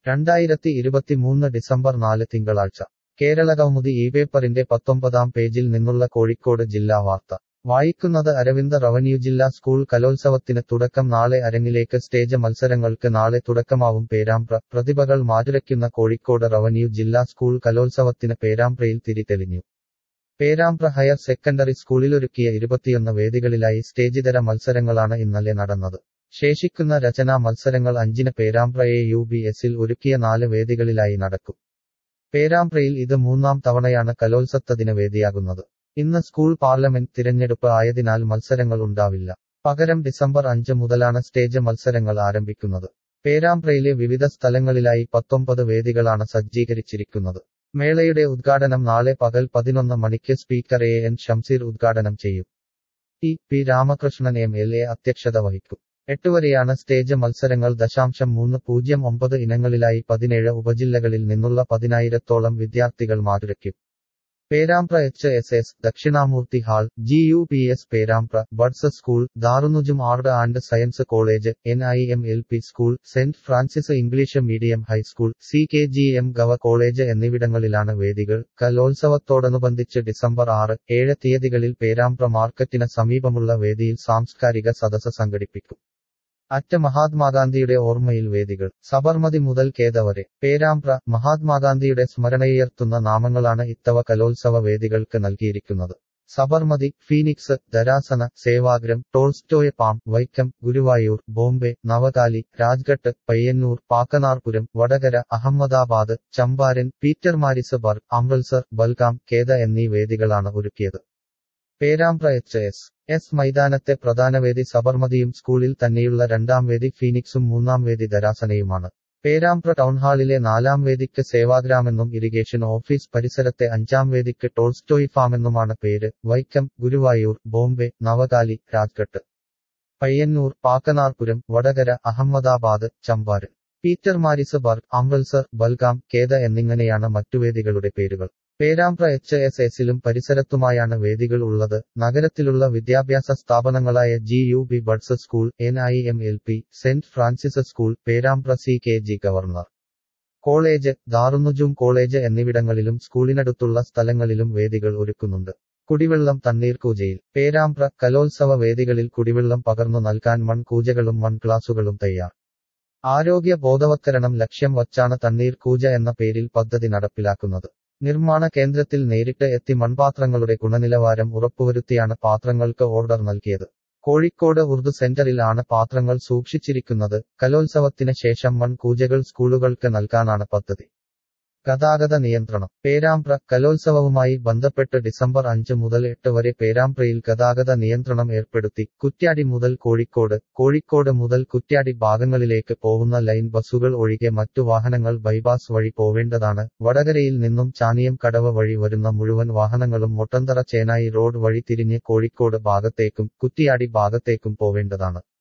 രണ്ടായിരത്തി ഇരുപത്തിമൂന്ന് ഡിസംബർ നാല് തിങ്കളാഴ്ച കേരള കൗമുദി ഈ പേപ്പറിന്റെ പത്തൊമ്പതാം പേജിൽ നിന്നുള്ള കോഴിക്കോട് ജില്ലാ വാർത്ത വായിക്കുന്നത് അരവിന്ദ് റവന്യൂ ജില്ലാ സ്കൂൾ കലോത്സവത്തിന് തുടക്കം നാളെ അരങ്ങിലേക്ക് സ്റ്റേജ് മത്സരങ്ങൾക്ക് നാളെ തുടക്കമാവും പേരാമ്പ്ര പ്രതിഭകൾ മാറ്റുരയ്ക്കുന്ന കോഴിക്കോട് റവന്യൂ ജില്ലാ സ്കൂൾ കലോത്സവത്തിന് പേരാമ്പ്രയിൽ തിരിതെളിഞ്ഞു പേരാമ്പ്ര ഹയർ സെക്കൻഡറി സ്കൂളിലൊരുക്കിയ ഇരുപത്തിയൊന്ന് വേദികളിലായി സ്റ്റേജിതര മത്സരങ്ങളാണ് ഇന്നലെ നടന്നത് ശേഷിക്കുന്ന രചനാ മത്സരങ്ങൾ അഞ്ചിന് പേരാമ്പ്ര എ യു ബി എസിൽ ഒരുക്കിയ നാല് വേദികളിലായി നടക്കും പേരാമ്പ്രയിൽ ഇത് മൂന്നാം തവണയാണ് കലോത്സവത്തിന് വേദിയാകുന്നത് ഇന്ന് സ്കൂൾ പാർലമെന്റ് തിരഞ്ഞെടുപ്പ് ആയതിനാൽ മത്സരങ്ങൾ ഉണ്ടാവില്ല പകരം ഡിസംബർ അഞ്ച് മുതലാണ് സ്റ്റേജ് മത്സരങ്ങൾ ആരംഭിക്കുന്നത് പേരാമ്പ്രയിലെ വിവിധ സ്ഥലങ്ങളിലായി പത്തൊമ്പത് വേദികളാണ് സജ്ജീകരിച്ചിരിക്കുന്നത് മേളയുടെ ഉദ്ഘാടനം നാളെ പകൽ പതിനൊന്ന് മണിക്ക് സ്പീക്കർ എ എൻ ഷംസീർ ഉദ്ഘാടനം ചെയ്യും T P Ramakrishnan M L A അധ്യക്ഷത വഹിക്കും എട്ടുവരെയാണ് സ്റ്റേജ് മത്സരങ്ങൾ ദശാംശം മൂന്ന് പൂജ്യം ഒമ്പത് ഇനങ്ങളിലായി പതിനേഴ് ഉപജില്ലകളിൽ നിന്നുള്ള പതിനായിരത്തോളം വിദ്യാർത്ഥികൾ മാറ്റുരയ്ക്കും Perambra H S S Dakshinamoorthy hall G U P S Perambra buds school Darunnujoom art and science college N I M L P school saint Francis English medium high school C K G M gov college എന്നിവിടങ്ങളിലാണ് വേദികൾ കലോത്സവത്തോടനുബന്ധിച്ച് December ആറ് ഏഴ് തീയതികളിൽ പേരാമ്പ്ര മാർക്കറ്റിന് സമീപമുള്ള വേദിയിൽ സാംസ്കാരിക സദസ്സ് സംഘടിപ്പിക്കും അറ്റ മഹാത്മാഗാന്ധിയുടെ ഓർമ്മയിൽ വേദികൾ സബർമതി മുതൽ കേത വരെ പേരാമ്പ്ര മഹാത്മാഗാന്ധിയുടെ സ്മരണയുയർത്തുന്ന നാമങ്ങളാണ് ഇത്തവ കലോത്സവ വേദികൾക്ക് നൽകിയിരിക്കുന്നത് Sabarmati Phoenix Dharasana Sevagram Tolstoy farm Vaikom Guruvayur Bombay Noakhali Rajghat Payyanur Pakkanarpuram Vadakara Ahmedabad Champaran Pietermaritzburg Amritsar Belgaum Kheda എന്നീ വേദികളാണ് ഒരുക്കിയത് പേരാമ്പ്ര എച്ച് എസ് എസ് മൈതാനത്തെ പ്രധാന വേദി സബർമതിയും സ്കൂളിൽ തന്നെയുള്ള രണ്ടാം വേദി ഫീനിക്സും മൂന്നാം വേദി ധരാസനയുമാണ് പേരാമ്പ്ര ടൗൺഹാളിലെ നാലാം വേദിക്ക് സേവാഗ്രാമെന്നും ഇറിഗേഷൻ ഓഫീസ് പരിസരത്തെ അഞ്ചാം വേദിക്ക് ടോൾസ്റ്റോയ് ഫാമെന്നുമാണ് പേര് Vaikom Guruvayur Bombay Noakhali Rajghat Payyanur Pakkanarpuram Vadakara Ahmedabad Champaran Pietermaritzburg Amritsar Belgaum Kheda എന്നിങ്ങനെയാണ് മറ്റു വേദികളുടെ പേരുകൾ പേരാമ്പ്ര എച്ച് എസ് എസിലും പരിസരത്തുമായാണ് വേദികൾ ഉള്ളത് നഗരത്തിലുള്ള വിദ്യാഭ്യാസ സ്ഥാപനങ്ങളായ G U B buds school N I M L P saint Francis school Perambra C K G governor college Darunnujoom college എന്നിവിടങ്ങളിലും സ്കൂളിനടുത്തുള്ള സ്ഥലങ്ങളിലും വേദികൾ ഒരുക്കുന്നുണ്ട് കുടിവെള്ളം തണ്ണീർക്കൂജയിൽ പേരാമ്പ്ര കലോത്സവ വേദികളിൽ കുടിവെള്ളം പകർന്നു നൽകാൻ മൺകൂജകളും മൺക്ലാസുകളും തയ്യാർ ആരോഗ്യ ബോധവത്കരണം ലക്ഷ്യം വച്ചാണ് തണ്ണീർക്കൂജ എന്ന പേരിൽ പദ്ധതി നടപ്പിലാക്കുന്നത് നിർമ്മാണ കേന്ദ്രത്തിൽ നേരിട്ട് എത്തി മൺപാത്രങ്ങളുടെ ഗുണനിലവാരം ഉറപ്പുവരുത്തിയാണ് പാത്രങ്ങൾക്ക് ഓർഡർ നൽകിയത് കോഴിക്കോട് ഉറുദു സെന്ററിൽ ആണ് പാത്രങ്ങൾ സൂക്ഷിച്ചിരിക്കുന്നത് കലോത്സവത്തിന് ശേഷം മൺകൂജകൾ സ്കൂളുകൾക്ക് നൽകാനാണ് പദ്ധതി ഗതാഗത നിയന്ത്രണം പേരാമ്പ്ര കലോത്സവവുമായി ബന്ധപ്പെട്ട് ഡിസംബർ അഞ്ച് മുതൽ എട്ട് വരെ പേരാമ്പ്രയിൽ ഗതാഗത നിയന്ത്രണം ഏർപ്പെടുത്തി കുറ്റ്യാടി മുതൽ കോഴിക്കോട് കോഴിക്കോട് മുതൽ കുറ്റ്യാടി ഭാഗങ്ങളിലേക്ക് പോകുന്ന ലൈൻ ബസ്സുകൾ ഒഴികെ മറ്റു വാഹനങ്ങൾ ബൈപാസ് വഴി പോവേണ്ടതാണ് വടകരയിൽ നിന്നും ചാനിയം കടവ് വഴി വരുന്ന മുഴുവൻ വാഹനങ്ങളും മൊട്ടന്തറ ചേനായി റോഡ് വഴി തിരിഞ്ഞ് കോഴിക്കോട് ഭാഗത്തേക്കും കുറ്റിയാടി ഭാഗത്തേക്കും പോവേണ്ടതാണ്